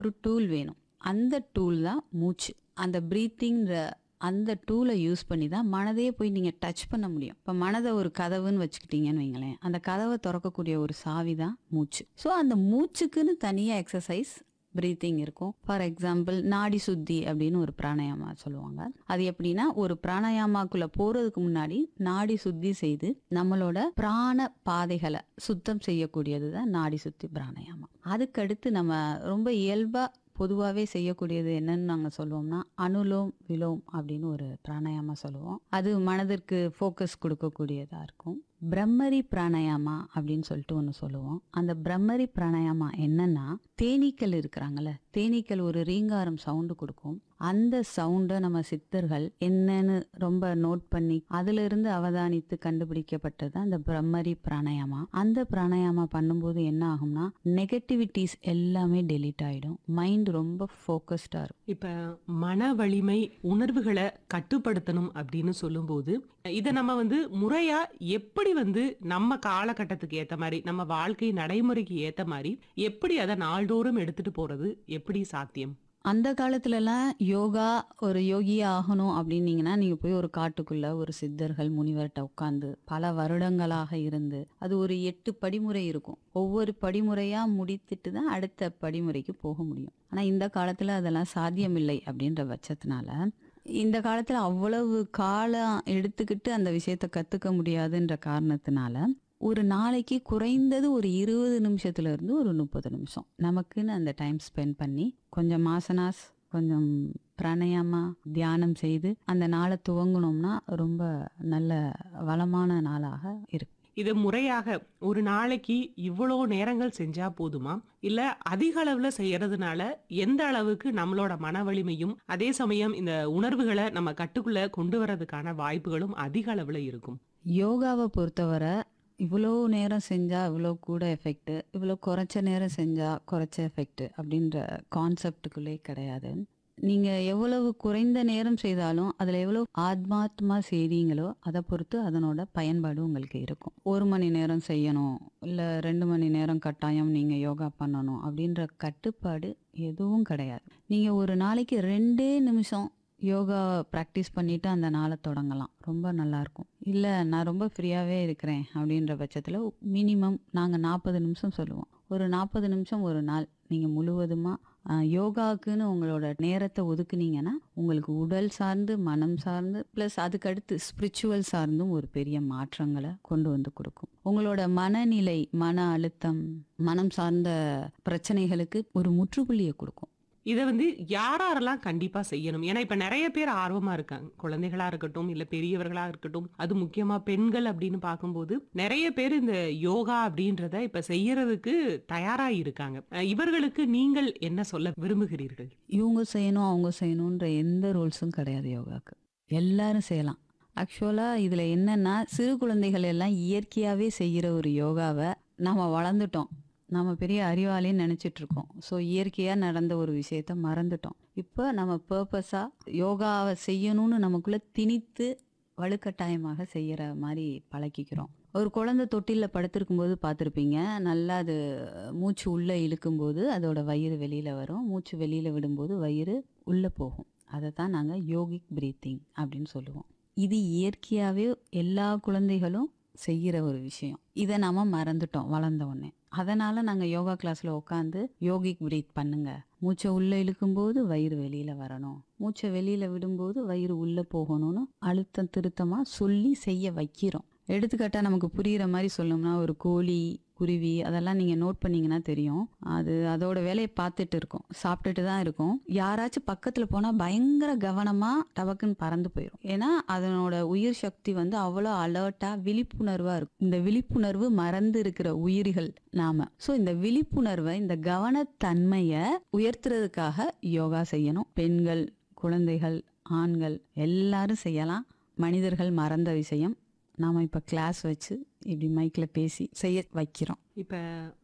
ஒரு டூல் வேணும் அந்த டூல் தான் மூச்சு அந்த ப்ரீத்திங்கிற அந்த டூலை யூஸ் பண்ணி தான் மனதையே போய் நீங்கள் டச் பண்ண முடியும் இப்போ மனதை ஒரு கதவுன்னு வச்சுக்கிட்டீங்கன்னு வைங்களேன் அந்த கதவை திறக்கக்கூடிய ஒரு சாவி தான் மூச்சு ஸோ அந்த மூச்சுக்குன்னு தனியாக எக்ஸசைஸ் பிரீத்திங் இருக்கும் ஃபார் எக்ஸாம்பிள் நாடி சுத்தி அப்படின்னு ஒரு பிராணாயாமா சொல்லுவாங்க அது எப்படின்னா ஒரு பிராணாயாமாக்குள்ள போறதுக்கு முன்னாடி நாடி சுத்தி செய்து நம்மளோட பிராண பாதைகளை சுத்தம் செய்யக்கூடியது தான் நாடி சுத்தி பிராணாயாமா அதுக்கடுத்து நம்ம ரொம்ப இயல்பா பொதுவாகவே செய்யக்கூடியது என்னன்னு நாங்கள் சொல்லுவோம்னா அனுலோம் விலோம் அப்படின்னு ஒரு பிராணாயாமா சொல்லுவோம் அது மனதிற்கு ஃபோக்கஸ் கொடுக்கக்கூடியதாக இருக்கும் பிரம்மரி பிராணாயாமா அப்படின்னு சொல்லிட்டு ஒன்று சொல்லுவோம் அந்த பிரம்மரி பிராணாயாமா என்னன்னா தேனீக்கள் இருக்கிறாங்கல்ல தேனீக்கள் ஒரு ரீங்காரம் சவுண்டு கொடுக்கும் அந்த சவுண்டை நம்ம சித்தர்கள் என்னன்னு ரொம்ப நோட் பண்ணி அதுல இருந்து அவதானித்து கண்டுபிடிக்கப்பட்டது அந்த பிரம்மரி பிராணாயாமா அந்த பிராணாயாமா பண்ணும்போது என்ன ஆகும்னா நெகட்டிவிட்டிஸ் எல்லாமே டெலீட் ஆயிடும் மைண்ட் ரொம்ப ஃபோக்கஸ்டா இருக்கும் இப்ப மன வலிமை உணர்வுகளை கட்டுப்படுத்தணும் அப்படின்னு சொல்லும்போது இதை நம்ம வந்து முறையா எப்படி வந்து நம்ம காலகட்டத்துக்கு ஏத்த மாதிரி நம்ம வாழ்க்கை நடைமுறைக்கு ஏத்த மாதிரி எப்படி அதை நாள்தோறும் எடுத்துட்டு போறது எப்படி சாத்தியம் அந்த காலத்துலலாம் யோகா ஒரு யோகியா ஆகணும் அப்படின்னீங்கன்னா நீங்க போய் ஒரு காட்டுக்குள்ள ஒரு சித்தர்கள் முனிவர்கிட்ட உட்காந்து பல வருடங்களாக இருந்து அது ஒரு எட்டு படிமுறை இருக்கும் ஒவ்வொரு படிமுறையா முடித்துட்டு தான் அடுத்த படிமுறைக்கு போக முடியும் ஆனா இந்த காலத்துல அதெல்லாம் சாத்தியமில்லை அப்படின்ற பட்சத்தினால இந்த காலத்துல அவ்வளவு காலம் எடுத்துக்கிட்டு அந்த விஷயத்த கத்துக்க முடியாதுன்ற காரணத்தினால ஒரு நாளைக்கு குறைந்தது ஒரு இருபது நிமிஷத்துல இருந்து ஒரு முப்பது நிமிஷம் நமக்குன்னு அந்த டைம் ஸ்பெண்ட் பண்ணி கொஞ்சம் மாசனாஸ் கொஞ்சம் பிராணாயாமா தியானம் செய்து அந்த நாளை துவங்கினோம்னா ரொம்ப நல்ல வளமான நாளாக இருக்கு இது முறையாக ஒரு நாளைக்கு இவ்வளோ நேரங்கள் செஞ்சா போதுமா இல்ல அதிக அளவுல செய்யறதுனால எந்த அளவுக்கு நம்மளோட மன வலிமையும் அதே சமயம் இந்த உணர்வுகளை நம்ம கட்டுக்குள்ள கொண்டு வரதுக்கான வாய்ப்புகளும் அதிக அளவுல இருக்கும் யோகாவை பொறுத்தவரை இவ்வளோ நேரம் செஞ்சா இவ்வளோ கூட எஃபெக்ட் இவ்வளோ குறைச்ச நேரம் செஞ்சா குறைச்ச எஃபெக்ட் அப்படின்ற கான்செப்டுக்குள்ளே கிடையாது நீங்க எவ்வளவு குறைந்த நேரம் செய்தாலும் அதுல எவ்வளவு ஆத்மாத்மா செய்றீங்களோ அதை பொறுத்து அதனோட பயன்பாடு உங்களுக்கு இருக்கும் ஒரு மணி நேரம் செய்யணும் இல்ல ரெண்டு மணி நேரம் கட்டாயம் நீங்க யோகா பண்ணணும் அப்படின்ற கட்டுப்பாடு எதுவும் கிடையாது நீங்க ஒரு நாளைக்கு ரெண்டே நிமிஷம் யோகா ப்ராக்டிஸ் பண்ணிட்டு அந்த நாளை தொடங்கலாம் ரொம்ப நல்லா இருக்கும் இல்லை நான் ரொம்ப ஃப்ரீயாகவே இருக்கிறேன் அப்படின்ற பட்சத்தில் மினிமம் நாங்கள் நாற்பது நிமிஷம் சொல்லுவோம் ஒரு நாற்பது நிமிஷம் ஒரு நாள் நீங்கள் முழுவதுமாக யோகாவுக்குன்னு உங்களோட நேரத்தை ஒதுக்குனீங்கன்னா உங்களுக்கு உடல் சார்ந்து மனம் சார்ந்து ப்ளஸ் அதுக்கடுத்து ஸ்பிரிச்சுவல் சார்ந்தும் ஒரு பெரிய மாற்றங்களை கொண்டு வந்து கொடுக்கும் உங்களோட மனநிலை மன அழுத்தம் மனம் சார்ந்த பிரச்சனைகளுக்கு ஒரு முற்றுப்புள்ளியை கொடுக்கும் இதை வந்து யாரெல்லாம் கண்டிப்பா செய்யணும் ஏன்னா இப்ப நிறைய பேர் ஆர்வமா இருக்காங்க குழந்தைகளா இருக்கட்டும் இல்ல பெரியவர்களா இருக்கட்டும் அது முக்கியமா பெண்கள் அப்படின்னு பார்க்கும்போது நிறைய பேர் இந்த யோகா அப்படின்றத இப்ப செய்யறதுக்கு தயாரா இருக்காங்க அஹ் இவர்களுக்கு நீங்கள் என்ன சொல்ல விரும்புகிறீர்கள் இவங்க செய்யணும் அவங்க செய்யணுன்ற எந்த ரூல்ஸும் கிடையாது யோகாக்கு எல்லாரும் செய்யலாம் ஆக்சுவலாக இதில் என்னன்னா சிறு குழந்தைகள் எல்லாம் இயற்கையாகவே செய்கிற ஒரு யோகாவை நம்ம வளர்ந்துட்டோம் நம்ம பெரிய அறிவாளின்னு நினச்சிட்டு இருக்கோம் ஸோ இயற்கையாக நடந்த ஒரு விஷயத்த மறந்துட்டோம் இப்போ நம்ம பர்பஸாக யோகாவை செய்யணும்னு நமக்குள்ளே திணித்து வலுக்கட்டாயமாக செய்கிற மாதிரி பழக்கிக்கிறோம் ஒரு குழந்தை தொட்டிலில் படுத்திருக்கும்போது பார்த்துருப்பீங்க நல்லா அது மூச்சு உள்ளே இழுக்கும்போது அதோட வயிறு வெளியில் வரும் மூச்சு வெளியில் விடும்போது வயிறு உள்ளே போகும் அதை தான் நாங்கள் யோகிக் பிரீத்திங் அப்படின்னு சொல்லுவோம் இது இயற்கையாகவே எல்லா குழந்தைகளும் செய்கிற ஒரு விஷயம் இதை நாம மறந்துட்டோம் வளர்ந்த உடனே அதனால நாங்கள் யோகா கிளாஸில் உட்காந்து யோகிக் பிரீத் பண்ணுங்க மூச்சை உள்ளே இழுக்கும்போது வயிறு வெளியில் வரணும் மூச்சை வெளியில் விடும்போது வயிறு உள்ளே போகணும்னு அழுத்தம் திருத்தமாக சொல்லி செய்ய வைக்கிறோம் எடுத்துக்காட்டா நமக்கு புரியுற மாதிரி சொல்லணும்னா ஒரு கோழி குருவி அதெல்லாம் நீங்க நோட் பண்ணீங்கன்னா தெரியும் அது அதோட வேலையை பார்த்துட்டு இருக்கும் சாப்பிட்டுட்டு தான் இருக்கும் யாராச்சும் பக்கத்துல போனா பயங்கர கவனமா டபக்குன்னு பறந்து போயிடும் ஏன்னா அதனோட உயிர் சக்தி வந்து அவ்வளோ அலர்ட்டா விழிப்புணர்வா இருக்கும் இந்த விழிப்புணர்வு மறந்து இருக்கிற உயிர்கள் நாம ஸோ இந்த விழிப்புணர்வை இந்த கவனத்தன்மையை உயர்த்துறதுக்காக யோகா செய்யணும் பெண்கள் குழந்தைகள் ஆண்கள் எல்லாரும் செய்யலாம் மனிதர்கள் மறந்த விஷயம் நாம இப்ப கிளாஸ் வச்சு இப்படி மைக்ல பேசி செய்ய வைக்கிறோம் இப்ப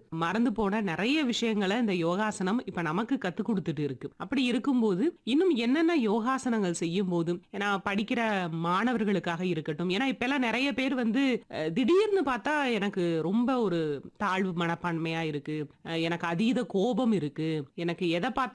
மறந்து போன நிறைய விஷயங்களை இந்த யோகாசனம் இப்ப நமக்கு கத்து கொடுத்துட்டு இருக்கு அப்படி இருக்கும்போது இன்னும் என்னென்ன யோகாசனங்கள் செய்யும் போதும் ஏன்னா படிக்கிற மாணவர்களுக்காக இருக்கட்டும் ஏன்னா இப்ப எல்லாம் நிறைய பேர் வந்து அஹ், திடீர்னு பார்த்தா எனக்கு ரொம்ப ஒரு தாழ்வு மனப்பான்மையா இருக்கு அஹ், எனக்கு அதீத கோபம் இருக்கு எனக்கு எதை பார்த்தா